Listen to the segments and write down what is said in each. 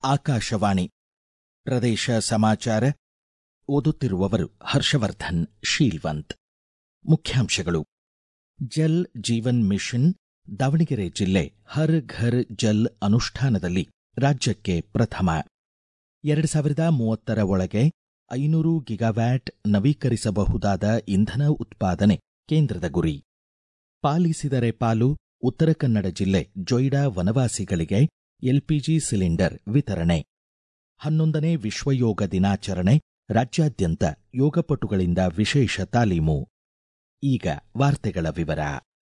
ಆಕಾಶವಾಣಿ ಪ್ರದೇಶ ಸಮಾಚಾರ ಓದುತ್ತಿರುವವರು ಹರ್ಷವರ್ಧನ್ ಶೀಲ್ವಂತ್ ಮುಖ್ಯಾಂಶಗಳು ಜಲ್ ಜೀವನ್ ಮಿಷನ್ ದಾವಣಗೆರೆ ಜಿಲ್ಲೆ ಹರ್ ಘರ್ ಜಲ್ ಅನುಷ್ಠಾನದಲ್ಲಿ ರಾಜ್ಯಕ್ಕೆ ಪ್ರಥಮ ಎರಡು ಸಾವಿರದ ಮೂವತ್ತರ ಒಳಗೆ ಐನೂರು ಗಿಗಾವ್ಯಾಟ್ ನವೀಕರಿಸಬಹುದಾದ ಇಂಧನ ಉತ್ಪಾದನೆ ಕೇಂದ್ರದ ಗುರಿ ಪಾಲಿಸಿದರೆ ಪಾಲು ಉತ್ತರ ಕನ್ನಡ ಜಿಲ್ಲೆ ಜೊಯ್ಡಾ ವನವಾಸಿಗಳಿಗೆ ಎಲ್ಪಿಜಿ ಸಿಲಿಂಡರ್ ವಿತರಣೆ ಹನ್ನೊಂದನೇ ವಿಶ್ವಯೋಗ ದಿನಾಚರಣೆ ರಾಜ್ಯಾದ್ಯಂತ ಯೋಗಪಟುಗಳಿಂದ ವಿಶೇಷ ತಾಲೀಮು ಈಗ ವಾರ್ತೆಗಳ ವಿವರ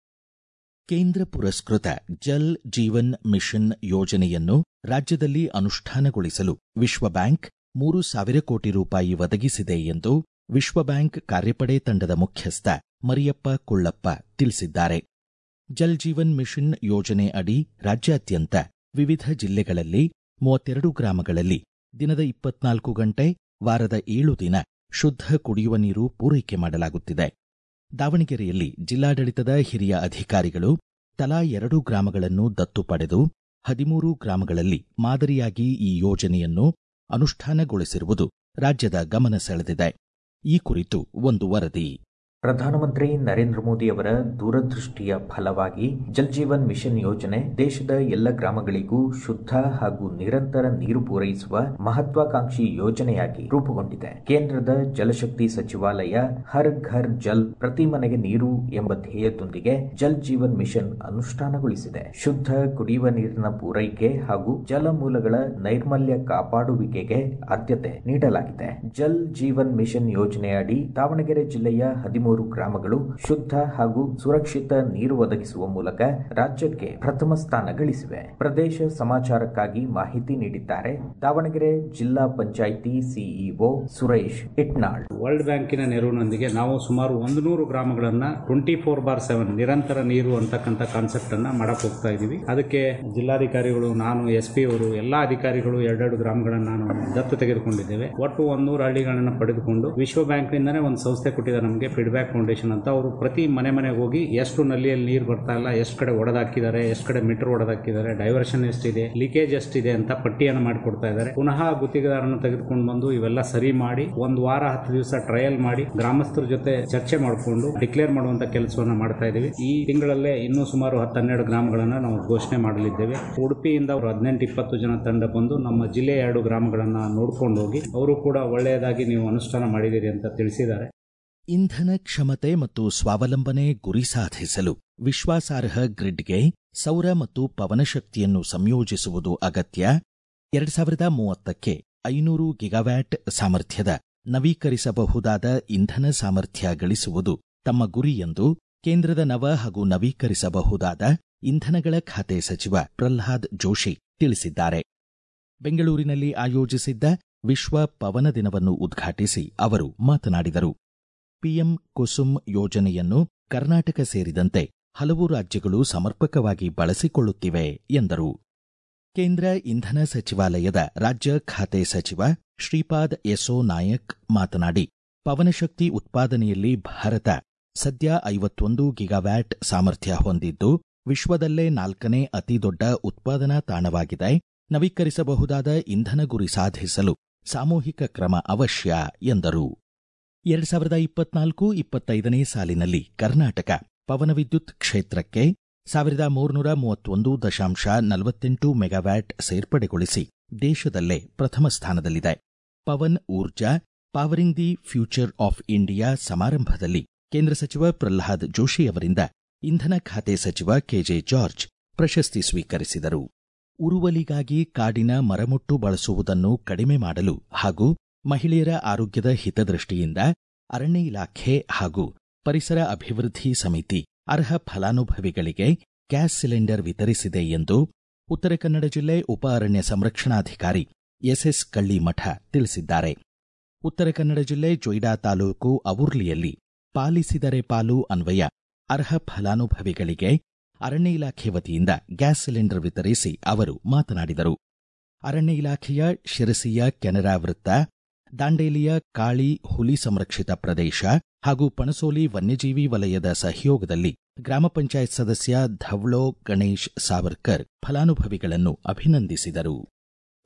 ಕೇಂದ್ರ ಪುರಸ್ಕೃತ ಜಲ್ ಜೀವನ್ ಮಿಷನ್ ಯೋಜನೆಯನ್ನು ರಾಜ್ಯದಲ್ಲಿ ಅನುಷ್ಠಾನಗೊಳಿಸಲು ವಿಶ್ವ ಬ್ಯಾಂಕ್ ಮೂರು ಸಾವಿರ ಕೋಟಿ ರೂಪಾಯಿ ಒದಗಿಸಿದೆ ಎಂದು ವಿಶ್ವ ಬ್ಯಾಂಕ್ ಕಾರ್ಯಪಡೆ ತಂಡದ ಮುಖ್ಯಸ್ಥ ಮರಿಯಪ್ಪ ಕುಳ್ಳಪ್ಪ ತಿಳಿಸಿದ್ದಾರೆ ಜಲ್ ಜೀವನ್ ಮಿಷನ್ ಯೋಜನೆ ಅಡಿ ರಾಜ್ಯಾದ್ಯಂತ ವಿವಿಧ ಜಿಲ್ಲೆಗಳಲ್ಲಿ ಮೂವತ್ತೆರಡು ಗ್ರಾಮಗಳಲ್ಲಿ ದಿನದ ಇಪ್ಪತ್ನಾಲ್ಕು ಗಂಟೆ ವಾರದ ಏಳು ದಿನ ಶುದ್ಧ ಕುಡಿಯುವ ನೀರು ಪೂರೈಕೆ ಮಾಡಲಾಗುತ್ತಿದೆ ದಾವಣಗೆರೆಯಲ್ಲಿ ಜಿಲ್ಲಾಡಳಿತದ ಹಿರಿಯ ಅಧಿಕಾರಿಗಳು ತಲಾ ಎರಡು ಗ್ರಾಮಗಳನ್ನು ದತ್ತು ಪಡೆದು ಹದಿಮೂರು ಗ್ರಾಮಗಳಲ್ಲಿ ಮಾದರಿಯಾಗಿ ಈ ಯೋಜನೆಯನ್ನು ಅನುಷ್ಠಾನಗೊಳಿಸಿರುವುದು ರಾಜ್ಯದ ಗಮನ ಸೆಳೆದಿದೆ ಈ ಕುರಿತು ಒಂದು ವರದಿ ಪ್ರಧಾನಮಂತ್ರಿ ನರೇಂದ್ರ ಮೋದಿ ಅವರ ದೂರದೃಷ್ಟಿಯ ಫಲವಾಗಿ ಜಲ್ ಜೀವನ್ ಮಿಷನ್ ಯೋಜನೆ ದೇಶದ ಎಲ್ಲ ಗ್ರಾಮಗಳಿಗೂ ಶುದ್ಧ ಹಾಗೂ ನಿರಂತರ ನೀರು ಪೂರೈಸುವ ಮಹತ್ವಾಕಾಂಕ್ಷಿ ಯೋಜನೆಯಾಗಿ ರೂಪುಗೊಂಡಿದೆ ಕೇಂದ್ರದ ಜಲಶಕ್ತಿ ಸಚಿವಾಲಯ ಹರ್ ಘರ್ ಜಲ್ ಪ್ರತಿ ಮನೆಗೆ ನೀರು ಎಂಬ ಧ್ಯೇಯದೊಂದಿಗೆ ಜಲ್ ಜೀವನ್ ಮಿಷನ್ ಅನುಷ್ಠಾನಗೊಳಿಸಿದೆ ಶುದ್ಧ ಕುಡಿಯುವ ನೀರಿನ ಪೂರೈಕೆ ಹಾಗೂ ಜಲಮೂಲಗಳ ನೈರ್ಮಲ್ಯ ಕಾಪಾಡುವಿಕೆಗೆ ಆದ್ಯತೆ ನೀಡಲಾಗಿದೆ ಜಲ್ ಜೀವನ್ ಮಿಷನ್ ಯೋಜನೆಯಡಿ ದಾವಣಗೆರೆ ಜಿಲ್ಲೆಯ ಹದಿಮೂರು ಗ್ರಾಮಗಳು ಶುದ್ಧ ಹಾಗೂ ಸುರಕ್ಷಿತ ನೀರು ಒದಗಿಸುವ ಮೂಲಕ ರಾಜ್ಯಕ್ಕೆ ಪ್ರಥಮ ಸ್ಥಾನ ಗಳಿಸಿವೆ ಪ್ರದೇಶ ಸಮಾಚಾರಕ್ಕಾಗಿ ಮಾಹಿತಿ ನೀಡಿದ್ದಾರೆ ದಾವಣಗೆರೆ ಜಿಲ್ಲಾ ಪಂಚಾಯಿತಿ ಸಿಇಒ ಸುರೇಶ್ ಇಟ್ನಾಳ್ ವರ್ಲ್ಡ್ ಬ್ಯಾಂಕಿನ ನೆರವಿನೊಂದಿಗೆ ನಾವು ಸುಮಾರು ಒಂದು ನೂರು ಗ್ರಾಮಗಳನ್ನ ಟ್ವೆಂಟಿ ಫೋರ್ ಬಾರ್ ಸೆವೆನ್ ನಿರಂತರ ನೀರು ಅಂತಕ್ಕಂಥ ಕಾನ್ಸೆಪ್ಟ್ ಅನ್ನ ಮಾಡಕ್ ಹೋಗ್ತಾ ಇದೀವಿ ಅದಕ್ಕೆ ಜಿಲ್ಲಾಧಿಕಾರಿಗಳು ನಾನು ಎಸ್ ಪಿ ಅವರು ಎಲ್ಲಾ ಅಧಿಕಾರಿಗಳು ಎರಡೆರಡು ಗ್ರಾಮಗಳನ್ನ ನಾನು ದತ್ತು ತೆಗೆದುಕೊಂಡಿದ್ದೇವೆ ಒಟ್ಟು ಒಂದೂರು ಹಳ್ಳಿಗಳನ್ನ ಪಡೆದುಕೊಂಡು ವಿಶ್ವ ಬ್ಯಾಂಕ್ನಿಂದನೇ ಒಂದು ಸಂಸ್ಥೆ ಕೊಟ್ಟಿದೆ ನಮಗೆ ಫೀಡ್ಬ್ಯಾಕ್ ಫೌಂಡೇಶನ್ ಅಂತ ಅವರು ಪ್ರತಿ ಮನೆ ಮನೆಗೆ ಹೋಗಿ ಎಷ್ಟು ನಲ್ಲಿಯಲ್ಲಿ ನೀರು ಬರ್ತಾ ಇಲ್ಲ ಎಷ್ಟು ಕಡೆ ಒಡೆದಾಕಿದ್ದಾರೆ ಎಷ್ಟು ಕಡೆ ಮೀಟರ್ ಒಡೆದಾಕಿದ್ದಾರೆ ಡೈವರ್ಷನ್ ಎಷ್ಟಿದೆ ಲೀಕೇಜ್ ಎಷ್ಟಿದೆ ಅಂತ ಪಟ್ಟಿಯನ್ನು ಮಾಡಿಕೊಡ್ತಾ ಇದ್ದಾರೆ ಪುನಃ ಗುತ್ತಿಗೆದಾರನ ತೆಗೆದುಕೊಂಡು ಬಂದು ಇವೆಲ್ಲ ಸರಿ ಮಾಡಿ ಒಂದು ವಾರ ಹತ್ತು ದಿವಸ ಟ್ರಯಲ್ ಮಾಡಿ ಗ್ರಾಮಸ್ಥರ ಜೊತೆ ಚರ್ಚೆ ಮಾಡಿಕೊಂಡು ಡಿಕ್ಲೇರ್ ಮಾಡುವಂತ ಕೆಲಸವನ್ನ ಮಾಡ್ತಾ ಇದ್ದೀವಿ ಈ ತಿಂಗಳಲ್ಲೇ ಇನ್ನೂ ಸುಮಾರು ಹತ್ತು ಹನ್ನೆರಡು ಗ್ರಾಮಗಳನ್ನ ನಾವು ಘೋಷಣೆ ಮಾಡಲಿದ್ದೇವೆ ಉಡುಪಿಯಿಂದ ಅವರು ಹದಿನೆಂಟು ಇಪ್ಪತ್ತು ಜನ ತಂಡ ಬಂದು ನಮ್ಮ ಜಿಲ್ಲೆಯ ಎರಡು ಗ್ರಾಮಗಳನ್ನ ನೋಡ್ಕೊಂಡು ಹೋಗಿ ಅವರು ಕೂಡ ಒಳ್ಳೆಯದಾಗಿ ನೀವು ಅನುಷ್ಠಾನ ಮಾಡಿದ್ದೀರಿ ಅಂತ ತಿಳಿಸಿದ್ದಾರೆ ಇಂಧನ ಕ್ಷಮತೆ ಮತ್ತು ಸ್ವಾವಲಂಬನೆ ಗುರಿ ಸಾಧಿಸಲು ವಿಶ್ವಾಸಾರ್ಹ ಗ್ರಿಡ್ಗೆ ಸೌರ ಮತ್ತು ಪವನ ಶಕ್ತಿಯನ್ನು ಸಂಯೋಜಿಸುವುದು ಅಗತ್ಯ ಎರಡು ಸಾವಿರದ ಮೂವತ್ತಕ್ಕೆ ಐನೂರು ಗಿಗಾವ್ಯಾಟ್ ಸಾಮರ್ಥ್ಯದ ನವೀಕರಿಸಬಹುದಾದ ಇಂಧನ ಸಾಮರ್ಥ್ಯ ಗಳಿಸುವುದು ತಮ್ಮ ಗುರಿ ಎಂದು ಕೇಂದ್ರದ ನವ ಹಾಗೂ ನವೀಕರಿಸಬಹುದಾದ ಇಂಧನಗಳ ಖಾತೆ ಸಚಿವ ಪ್ರಹ್ಲಾದ್ ಜೋಶಿ ತಿಳಿಸಿದ್ದಾರೆ ಬೆಂಗಳೂರಿನಲ್ಲಿ ಆಯೋಜಿಸಿದ್ದ ವಿಶ್ವ ಪವನ ದಿನವನ್ನು ಉದ್ಘಾಟಿಸಿ ಅವರು ಮಾತನಾಡಿದರು ಪಿಎಂ ಕುಸುಮ್ ಯೋಜನೆಯನ್ನು ಕರ್ನಾಟಕ ಸೇರಿದಂತೆ ಹಲವು ರಾಜ್ಯಗಳು ಸಮರ್ಪಕವಾಗಿ ಬಳಸಿಕೊಳ್ಳುತ್ತಿವೆ ಎಂದರು ಕೇಂದ್ರ ಇಂಧನ ಸಚಿವಾಲಯದ ರಾಜ್ಯ ಖಾತೆ ಸಚಿವ ಶ್ರೀಪಾದ್ ಯೆಸೋ ನಾಯಕ್ ಮಾತನಾಡಿ ಪವನಶಕ್ತಿ ಉತ್ಪಾದನೆಯಲ್ಲಿ ಭಾರತ ಸದ್ಯ ಐವತ್ತೊಂದು ಗಿಗಾವ್ಯಾಟ್ ಸಾಮರ್ಥ್ಯ ಹೊಂದಿದ್ದು ವಿಶ್ವದಲ್ಲೇ ನಾಲ್ಕನೇ ಅತಿದೊಡ್ಡ ಉತ್ಪಾದನಾ ತಾಣವಾಗಿದೆ ನವೀಕರಿಸಬಹುದಾದ ಇಂಧನ ಗುರಿ ಸಾಧಿಸಲು ಸಾಮೂಹಿಕ ಕ್ರಮ ಅವಶ್ಯ ಎಂದರು ಎರಡು ಸಾವಿರದ ಇಪ್ಪತ್ನಾಲ್ಕು ಇಪ್ಪತ್ತೈದನೇ ಸಾಲಿನಲ್ಲಿ ಕರ್ನಾಟಕ ಪವನ ವಿದ್ಯುತ್ ಕ್ಷೇತ್ರಕ್ಕೆ ಸಾವಿರದ ಮೂರುನೂರ ಮೂವತ್ತೊಂದು ದಶಾಂಶ ನಲವತ್ತೆಂಟು ಮೆಗಾವ್ಯಾಟ್ ಸೇರ್ಪಡೆಗೊಳಿಸಿ ದೇಶದಲ್ಲೇ ಪ್ರಥಮ ಸ್ಥಾನದಲ್ಲಿದೆ Pavan Urja powering the future of India ಸಮಾರಂಭದಲ್ಲಿ ಕೇಂದ್ರ ಸಚಿವ ಪ್ರಹ್ಲಾದ್ ಜೋಶಿ ಅವರಿಂದ ಇಂಧನ ಖಾತೆ ಸಚಿವ ಕೆಜೆ ಜಾರ್ಜ್ ಪ್ರಶಸ್ತಿ ಸ್ವೀಕರಿಸಿದರು ಉರುವಲಿಗಾಗಿ ಕಾಡಿನ ಮರಮುಟ್ಟು ಬಳಸುವುದನ್ನು ಕಡಿಮೆ ಮಾಡಲು ಹಾಗೂ ಮಹಿಳೆಯರ ಆರೋಗ್ಯದ ಹಿತದೃಷ್ಟಿಯಿಂದ ಅರಣ್ಯ ಇಲಾಖೆ ಹಾಗೂ ಪರಿಸರ ಅಭಿವೃದ್ಧಿ ಸಮಿತಿ ಅರ್ಹ ಫಲಾನುಭವಿಗಳಿಗೆ ಗ್ಯಾಸ್ ಸಿಲಿಂಡರ್ ವಿತರಿಸಿದೆ ಎಂದು ಉತ್ತರ ಕನ್ನಡ ಜಿಲ್ಲೆ ಉಪ ಅರಣ್ಯ ಸಂರಕ್ಷಣಾಧಿಕಾರಿ ಎಸ್ಎಸ್ ಕಳ್ಳಿಮಠ ತಿಳಿಸಿದ್ದಾರೆ ಉತ್ತರ ಕನ್ನಡ ಜಿಲ್ಲೆ ಜೊಯ್ಡಾ ತಾಲೂಕು ಅವುರ್ಲಿಯಲ್ಲಿ ಪಾಲಿಸಿದರೆ ಪಾಲು ಅನ್ವಯ ಅರ್ಹ ಫಲಾನುಭವಿಗಳಿಗೆ ಅರಣ್ಯ ಇಲಾಖೆ ವತಿಯಿಂದ ಗ್ಯಾಸ್ ಸಿಲಿಂಡರ್ ವಿತರಿಸಿ ಅವರು ಮಾತನಾಡಿದರು ಅರಣ್ಯ ಇಲಾಖೆಯ ಶಿರಸಿಯ ಕೆನರಾ ವೃತ್ತ ದಾಂಡೇಲಿಯ ಕಾಳಿ ಹುಲಿ ಸಂರಕ್ಷಿತ ಪ್ರದೇಶ ಹಾಗೂ ಪಣಸೋಲಿ ವನ್ಯಜೀವಿ ವಲಯದ ಸಹಯೋಗದಲ್ಲಿ ಗ್ರಾಮ ಪಂಚಾಯತ್ ಸದಸ್ಯ ಧವಳೋ ಗಣೇಶ್ ಸಾವರ್ಕರ್ ಫಲಾನುಭವಿಗಳನ್ನು ಅಭಿನಂದಿಸಿದರು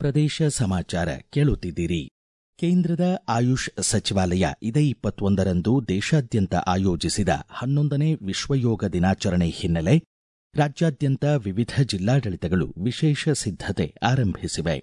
ಪ್ರದೇಶ ಸಮಾಚಾರ ಕೇಳುತ್ತಿದ್ದೀರಿ ಕೇಂದ್ರದ ಆಯುಷ್ ಸಚಿವಾಲಯ ಇದೇ ಇಪ್ಪತ್ತೊಂದರಂದು ದೇಶಾದ್ಯಂತ ಆಯೋಜಿಸಿದ ಹನ್ನೊಂದನೇ ವಿಶ್ವಯೋಗ ದಿನಾಚರಣೆ ಹಿನ್ನೆಲೆ ರಾಜ್ಯಾದ್ಯಂತ ವಿವಿಧ ಜಿಲ್ಲಾಡಳಿತಗಳು ವಿಶೇಷ ಸಿದ್ಧತೆ ಆರಂಭಿಸಿವೆ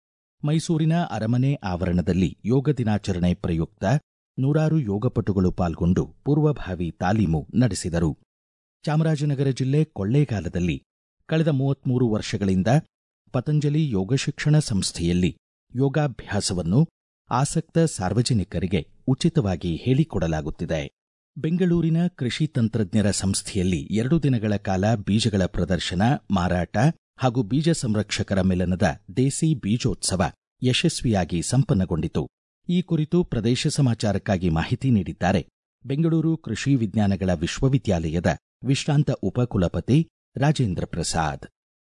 ಮೈಸೂರಿನ ಅರಮನೆ ಆವರಣದಲ್ಲಿ ಯೋಗ ದಿನಾಚರಣೆ ಪ್ರಯುಕ್ತ ನೂರಾರು ಯೋಗಪಟುಗಳು ಪಾಲ್ಗೊಂಡು ಪೂರ್ವಭಾವಿ ತಾಲೀಮು ನಡೆಸಿದರು ಚಾಮರಾಜನಗರ ಜಿಲ್ಲೆ ಕೊಳ್ಳೇಗಾಲದಲ್ಲಿ ಕಳೆದ ಮೂವತ್ಮೂರು ವರ್ಷಗಳಿಂದ ಪತಂಜಲಿ ಯೋಗ ಶಿಕ್ಷಣ ಸಂಸ್ಥೆಯಲ್ಲಿ ಯೋಗಾಭ್ಯಾಸವನ್ನು ಆಸಕ್ತ ಸಾರ್ವಜನಿಕರಿಗೆ ಉಚಿತವಾಗಿ ಹೇಳಿಕೊಡಲಾಗುತ್ತಿದೆ ಬೆಂಗಳೂರಿನ ಕೃಷಿ ತಂತ್ರಜ್ಞರ ಸಂಸ್ಥೆಯಲ್ಲಿ ಎರಡು ದಿನಗಳ ಕಾಲ ಬೀಜಗಳ ಪ್ರದರ್ಶನ ಮಾರಾಟ ಹಾಗೂ ಬೀಜ ಸಂರಕ್ಷಕರ ಮಿಲನದ ದೇಸಿ ಬೀಜೋತ್ಸವ ಯಶಸ್ವಿಯಾಗಿ ಸಂಪನ್ನಗೊಂಡಿತು ಈ ಕುರಿತು ಪ್ರದೇಶ ಸಮಾಚಾರಕ್ಕಾಗಿ ಮಾಹಿತಿ ನೀಡಿದ್ದಾರೆ ಬೆಂಗಳೂರು ಕೃಷಿ ವಿಜ್ಞಾನಗಳ ವಿಶ್ವವಿದ್ಯಾಲಯದ ವಿಶ್ರಾಂತ ಉಪಕುಲಪತಿ Rajendra Prasad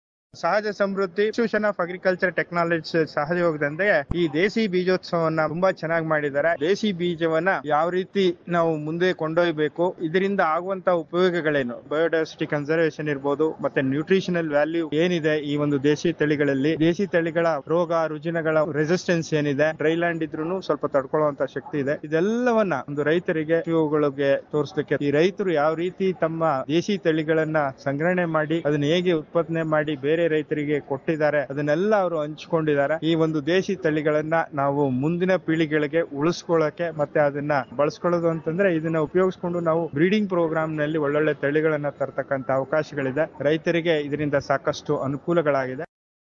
Sahaja Samruddhi institution of agriculture technology ಸಹಯೋಗದೊಂದಿಗೆ ಈ ದೇಸಿ ಬೀಜೋತ್ಸವವನ್ನ ತುಂಬಾ ಚೆನ್ನಾಗಿ ಮಾಡಿದ್ದಾರೆ ದೇಸಿ ಬೀಜವನ್ನ ಯಾವ ರೀತಿ ನಾವು ಮುಂದೆ ಕೊಂಡೊಯ್ಯಬೇಕು ಇದರಿಂದ ಆಗುವಂತ ಉಪಯೋಗಗಳೇನು ಬಯೋಡೈವರ್ಸಿಟಿ ಕನ್ಸರ್ವೇಷನ್ ಇರ್ಬೋದು ಮತ್ತೆ ನ್ಯೂಟ್ರಿಷನಲ್ ವ್ಯಾಲ್ಯೂ ಏನಿದೆ ಈ ಒಂದು ದೇಸಿ ತಳಿಗಳಲ್ಲಿ ದೇಸಿ ತಳಿಗಳ ರೋಗ ರುಜಿನಗಳ ರೆಸಿಸ್ಟೆನ್ಸ್ ಏನಿದೆ ಡ್ರೈಲ್ಯಾಂಡ್ ಇದ್ರೂ ಸ್ವಲ್ಪ ತಡ್ಕೊಳ್ಳುವಂತ ಶಕ್ತಿ ಇದೆ ಇದೆಲ್ಲವನ್ನ ಒಂದು ರೈತರಿಗೆ ಇವುಗಳಿಗೆ ತೋರಿಸ್ಲಿಕ್ಕೆ ಈ ರೈತರು ಯಾವ ರೀತಿ ತಮ್ಮ ದೇಸಿ ತಳಿಗಳನ್ನ ಸಂಗ್ರಹಣೆ ಮಾಡಿ ಅದನ್ನ ಹೇಗೆ ಉತ್ಪಾದನೆ ಮಾಡಿ ಬೇರೆ ರೈತರಿಗೆ ಕೊಟ್ಟಿದ್ದಾರೆ ಅದನ್ನೆಲ್ಲ ಅವರು ಹಂಚಿಕೊಂಡಿದ್ದಾರೆ ಈ ಒಂದು ದೇಶಿ ತಳಿಗಳನ್ನ ನಾವು ಮುಂದಿನ ಪೀಳಿಗೆಗಳಿಗೆ ಉಳಿಸ್ಕೊಳ್ಳಕ್ಕೆ ಮತ್ತೆ ಅದನ್ನ ಬಳಸ್ಕೊಳ್ಳೋದು ಅಂತಂದ್ರೆ ಇದನ್ನ ಉಪಯೋಗಿಸ್ಕೊಂಡು ನಾವು ಬ್ರೀಡಿಂಗ್ ಪ್ರೋಗ್ರಾಮ್ ನಲ್ಲಿ ಒಳ್ಳೊಳ್ಳೆ ತಳಿಗಳನ್ನ ತರ್ತಕ್ಕಂತ ಅವಕಾಶಗಳಿದೆ ರೈತರಿಗೆ ಇದರಿಂದ ಸಾಕಷ್ಟು ಅನುಕೂಲಗಳಾಗಿದೆ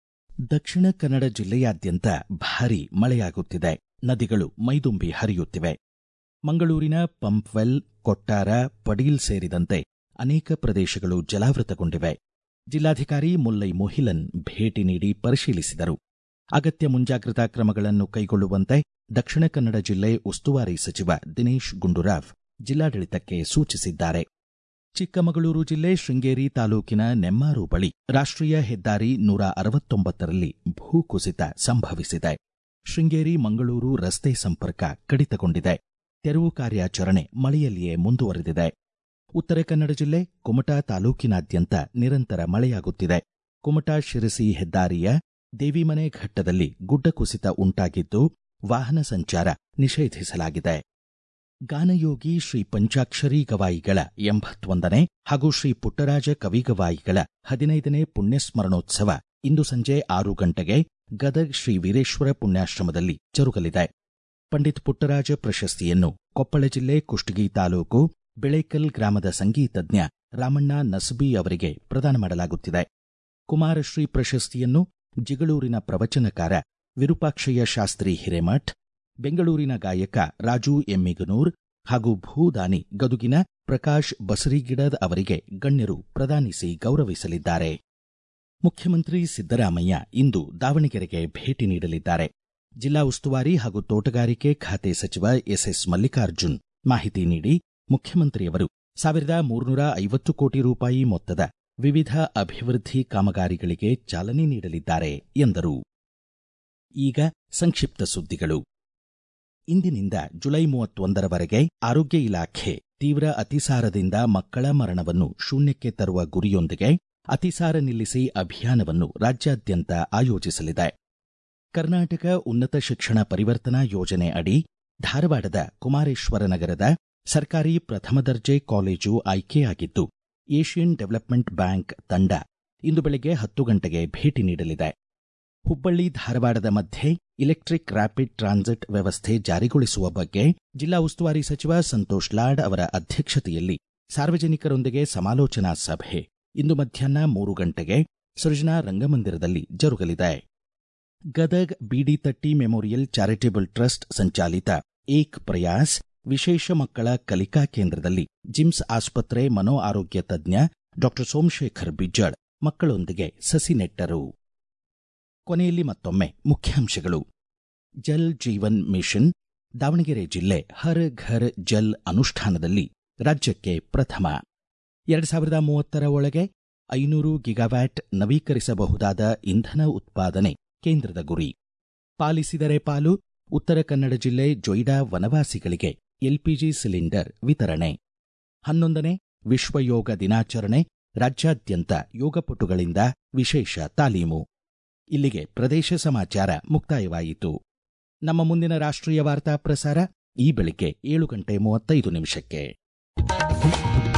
ದಕ್ಷಿಣ ಕನ್ನಡ ಜಿಲ್ಲೆಯಾದ್ಯಂತ ಭಾರೀ ಮಳೆಯಾಗುತ್ತಿದೆ ನದಿಗಳು ಮೈದುಂಬಿ ಹರಿಯುತ್ತಿವೆ ಮಂಗಳೂರಿನ ಪಂಪ್ವೆಲ್ ಕೊಟ್ಟಾರ ಪಡೀಲ್ ಸೇರಿದಂತೆ ಅನೇಕ ಪ್ರದೇಶಗಳು ಜಲಾವೃತಗೊಂಡಿವೆ ಜಿಲ್ಲಾಧಿಕಾರಿ ಮುಲ್ಲೈ ಮೊಹಿಲನ್ ಭೇಟಿ ನೀಡಿ ಪರಿಶೀಲಿಸಿದರು ಅಗತ್ಯ ಮುಂಜಾಗ್ರತಾ ಕ್ರಮಗಳನ್ನು ಕೈಗೊಳ್ಳುವಂತೆ ದಕ್ಷಿಣ ಕನ್ನಡ ಜಿಲ್ಲೆ ಉಸ್ತುವಾರಿ ಸಚಿವ ದಿನೇಶ್ ಗುಂಡೂರಾವ್ ಜಿಲ್ಲಾಡಳಿತಕ್ಕೆ ಸೂಚಿಸಿದ್ದಾರೆ ಚಿಕ್ಕಮಗಳೂರು ಜಿಲ್ಲೆ ಶೃಂಗೇರಿ ತಾಲೂಕಿನ ನೆಮ್ಮಾರು ಬಳಿ ರಾಷ್ಟ್ರೀಯ ಹೆದ್ದಾರಿ ನೂರ ಅರವತ್ತೊಂಬತ್ತರಲ್ಲಿ ಭೂಕುಸಿತ ಸಂಭವಿಸಿದೆ ಶೃಂಗೇರಿ ಮಂಗಳೂರು ರಸ್ತೆ ಸಂಪರ್ಕ ಕಡಿತಗೊಂಡಿದೆ ತೆರವು ಕಾರ್ಯಾಚರಣೆ ಮಳೆಯಲ್ಲಿಯೇ ಮುಂದುವರೆದಿದೆ ಉತ್ತರ ಕನ್ನಡ ಜಿಲ್ಲೆ ಕುಮಟಾ ತಾಲೂಕಿನಾದ್ಯಂತ ನಿರಂತರ ಮಳೆಯಾಗುತ್ತಿದೆ ಕುಮಟಾ ಶಿರಸಿ ಹೆದ್ದಾರಿಯ ದೇವಿಮನೆ ಘಟ್ಟದಲ್ಲಿ ಗುಡ್ಡ ಕುಸಿತ ಉಂಟಾಗಿದ್ದು ವಾಹನ ಸಂಚಾರ ನಿಷೇಧಿಸಲಾಗಿದೆ ಗಾನಯೋಗಿ ಶ್ರೀ ಪಂಚಾಕ್ಷರಿ ಗವಾಯಿಗಳ ಎಂಬತ್ತೊಂದನೇ ಹಾಗೂ ಶ್ರೀ ಪುಟ್ಟರಾಜ ಕವಿಗವಾಯಿಗಳ ಹದಿನೈದನೇ ಪುಣ್ಯಸ್ಮರಣೋತ್ಸವ ಇಂದು ಸಂಜೆ ಆರು ಗಂಟೆಗೆ ಗದಗ್ ಶ್ರೀ ವೀರೇಶ್ವರ ಪುಣ್ಯಾಶ್ರಮದಲ್ಲಿ ಜರುಗಲಿದೆ ಪಂಡಿತ್ ಪುಟ್ಟರಾಜ ಪ್ರಶಸ್ತಿಯನ್ನು ಕೊಪ್ಪಳ ಜಿಲ್ಲೆ ಕುಷ್ಟಗಿ ತಾಲೂಕು ಬೆಳೇಕಲ್ ಗ್ರಾಮದ ಸಂಗೀತಜ್ಞ ರಾಮಣ್ಣ ನಸಬಿ ಅವರಿಗೆ ಪ್ರದಾನ ಮಾಡಲಾಗುತ್ತಿದೆ ಕುಮಾರಶ್ರೀ ಪ್ರಶಸ್ತಿಯನ್ನು ಜಿಗಳೂರಿನ ಪ್ರವಚನಕಾರ ವಿರೂಪಾಕ್ಷಯ್ಯ ಶಾಸ್ತ್ರಿ ಹಿರೇಮಠ್ ಬೆಂಗಳೂರಿನ ಗಾಯಕ ರಾಜು ಎಮ್ಮಿಗನೂರ್ ಹಾಗೂ ಭೂದಾನಿ ಗದುಗಿನ ಪ್ರಕಾಶ್ ಬಸರಿಗಿಡದ್ ಅವರಿಗೆ ಗಣ್ಯರು ಪ್ರದಾನಿಸಿ ಗೌರವಿಸಲಿದ್ದಾರೆ ಮುಖ್ಯಮಂತ್ರಿ ಸಿದ್ದರಾಮಯ್ಯ ಇಂದು ದಾವಣಗೆರೆಗೆ ಭೇಟಿ ನೀಡಲಿದ್ದಾರೆ ಜಿಲ್ಲಾ ಉಸ್ತುವಾರಿ ಹಾಗೂ ತೋಟಗಾರಿಕೆ ಖಾತೆ ಸಚಿವ ಎಸ್ಎಸ್ ಮಲ್ಲಿಕಾರ್ಜುನ್ ಮಾಹಿತಿ ನೀಡಿ ಮುಖ್ಯಮಂತ್ರಿಯವರು ಸಾವಿರದ ಮೂರುನೂರ ಐವತ್ತು ಕೋಟಿ ರೂಪಾಯಿ ಮೊತ್ತದ ವಿವಿಧ ಅಭಿವೃದ್ಧಿ ಕಾಮಗಾರಿಗಳಿಗೆ ಚಾಲನೆ ನೀಡಲಿದ್ದಾರೆ ಎಂದರು ಈಗ ಸಂಕ್ಷಿಪ್ತ ಸುದ್ದಿಗಳು ಇಂದಿನಿಂದ ಜುಲೈ ಮೂವತ್ತೊಂದರವರೆಗೆ ಆರೋಗ್ಯ ಇಲಾಖೆ ತೀವ್ರ ಅತಿಸಾರದಿಂದ ಮಕ್ಕಳ ಮರಣವನ್ನು ಶೂನ್ಯಕ್ಕೆ ತರುವ ಗುರಿಯೊಂದಿಗೆ ಅತಿಸಾರ ನಿಲ್ಲಿಸಿ ಅಭಿಯಾನವನ್ನು ರಾಜ್ಯಾದ್ಯಂತ ಆಯೋಜಿಸಲಿದೆ ಕರ್ನಾಟಕ ಉನ್ನತ ಶಿಕ್ಷಣ ಪರಿವರ್ತನಾ ಯೋಜನೆ ಅಡಿ ಧಾರವಾಡದ ಕುಮಾರೇಶ್ವರ ನಗರದ ಸರ್ಕಾರಿ ಪ್ರಥಮ ದರ್ಜೆ ಕಾಲೇಜು ಆಯ್ಕೆಯಾಗಿದ್ದು ಏಷಿಯನ್ ಡೆವಲಪ್ಮೆಂಟ್ ಬ್ಯಾಂಕ್ ತಂಡ ಇಂದು ಬೆಳಗ್ಗೆ ಹತ್ತು ಗಂಟೆಗೆ ಭೇಟಿ ನೀಡಲಿದೆ ಹುಬ್ಬಳ್ಳಿ ಧಾರವಾಡದ ಮಧ್ಯೆ ಇಲೆಕ್ಟ್ರಿಕ್ ರ್ಯಾಪಿಡ್ ಟ್ರಾನ್ಸಿಟ್ ವ್ಯವಸ್ಥೆ ಜಾರಿಗೊಳಿಸುವ ಬಗ್ಗೆ ಜಿಲ್ಲಾ ಉಸ್ತುವಾರಿ ಸಚಿವ ಸಂತೋಷ್ ಲಾಡ್ ಅವರ ಅಧ್ಯಕ್ಷತೆಯಲ್ಲಿ ಸಾರ್ವಜನಿಕರೊಂದಿಗೆ ಸಮಾಲೋಚನಾ ಸಭೆ ಇಂದು ಮಧ್ಯಾಹ್ನ ಮೂರು ಗಂಟೆಗೆ ಸೃಜನಾ ರಂಗಮಂದಿರದಲ್ಲಿ ಜರುಗಲಿದೆ Gadag Biditatti memorial charitable trust ಸಂಚಾಲಿತ ಏಕ್ ಪ್ರಯಾಸ್ ವಿಶೇಷ ಮಕ್ಕಳ ಕಲಿಕಾ ಕೇಂದ್ರದಲ್ಲಿ ಜಿಮ್ಸ್ ಆಸ್ಪತ್ರೆ ಮನೋ ಆರೋಗ್ಯ ತಜ್ಞ ಡಾಕ್ಟರ್ ಸೋಮಶೇಖರ್ ಬಿಜ್ಜಳ್ ಮಕ್ಕಳೊಂದಿಗೆ ಸಸಿ ನೆಟ್ಟರು ಕೊನೆಯಲ್ಲಿ ಮತ್ತೊಮ್ಮೆ ಮುಖ್ಯಾಂಶಗಳು ಜಲ್ ಜೀವನ್ ಮಿಷನ್ ದಾವಣಗೆರೆ ಜಿಲ್ಲೆ ಹರ್ ಘರ್ ಜಲ್ ಅನುಷ್ಠಾನದಲ್ಲಿ ರಾಜ್ಯಕ್ಕೆ ಪ್ರಥಮ ಎರಡು ಸಾವಿರದ ಮೂವತ್ತರ ಒಳಗೆ ಐನೂರು ಗಿಗಾವ್ಯಾಟ್ ನವೀಕರಿಸಬಹುದಾದ ಇಂಧನ ಉತ್ಪಾದನೆ ಕೇಂದ್ರದ ಗುರಿ ಪಾಲಿಸಿದರೆ ಪಾಲು ಉತ್ತರ ಕನ್ನಡ ಜಿಲ್ಲೆ ಜೊಯ್ಡಾ ವನವಾಸಿಗಳಿಗೆ ಎಲ್ಪಿಜಿ ಸಿಲಿಂಡರ್ ವಿತರಣೆ ಹನ್ನೊಂದನೇ ವಿಶ್ವ ಯೋಗ ದಿನಾಚರಣೆ ರಾಜ್ಯಾದ್ಯಂತ ಯೋಗಪಟುಗಳಿಂದ ವಿಶೇಷ ತಾಲೀಮು ಇಲ್ಲಿಗೆ ಪ್ರದೇಶ ಸಮಾಚಾರ ಮುಕ್ತಾಯವಾಯಿತು ನಮ್ಮ ಮುಂದಿನ ರಾಷ್ಟ್ರೀಯ ವಾರ್ತಾ ಪ್ರಸಾರ ಈ ಬೆಳಿಗ್ಗೆ ಏಳು ಗಂಟೆ ಮೂವತ್ತೈದು ನಿಮಿಷಕ್ಕೆ